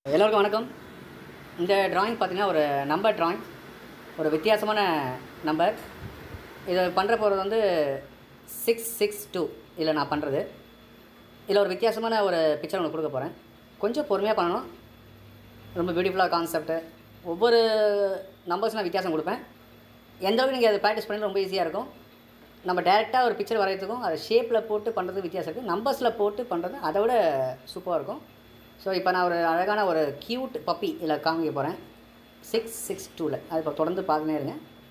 எல்லோருக்கும் வணக்கம் இந்த டிராயிங் பார்த்தீங்கன்னா ஒரு நம்பர் டிராயிங் ஒரு வித்தியாசமான நம்பர் இதை பண்ணுற போகிறது வந்து சிக்ஸ் சிக்ஸ் டூ இதில் நான் பண்ணுறது இதில் ஒரு வித்தியாசமான ஒரு பிக்சர் உங்களுக்கு கொடுக்க போகிறேன் கொஞ்சம் பொறுமையாக பண்ணணும் ரொம்ப பியூட்டிஃபுல்லாக கான்செப்ட்டு ஒவ்வொரு நம்பர்ஸ் நான் வித்தியாசம் கொடுப்பேன் எந்த அளவுக்கு நீங்கள் அதை ப்ராக்டிஸ் பண்ணி ரொம்ப ஈஸியாக இருக்கும் நம்ம டேரெக்டாக ஒரு பிக்சர் வரைகிறதுக்கும் அதை ஷேப்பில் போட்டு பண்ணுறது வித்தியாசம் இருக்குது நம்பர்ஸில் போட்டு பண்ணுறது அதை விட சூப்பராக இருக்கும் ஸோ இப்போ நான் ஒரு அழகான ஒரு க்யூட் பப்பி இதில் காமிக்க போகிறேன் சிக்ஸ் சிக்ஸ் டூவில் அது இப்போ தொடர்ந்து பார்த்துனே இருங்க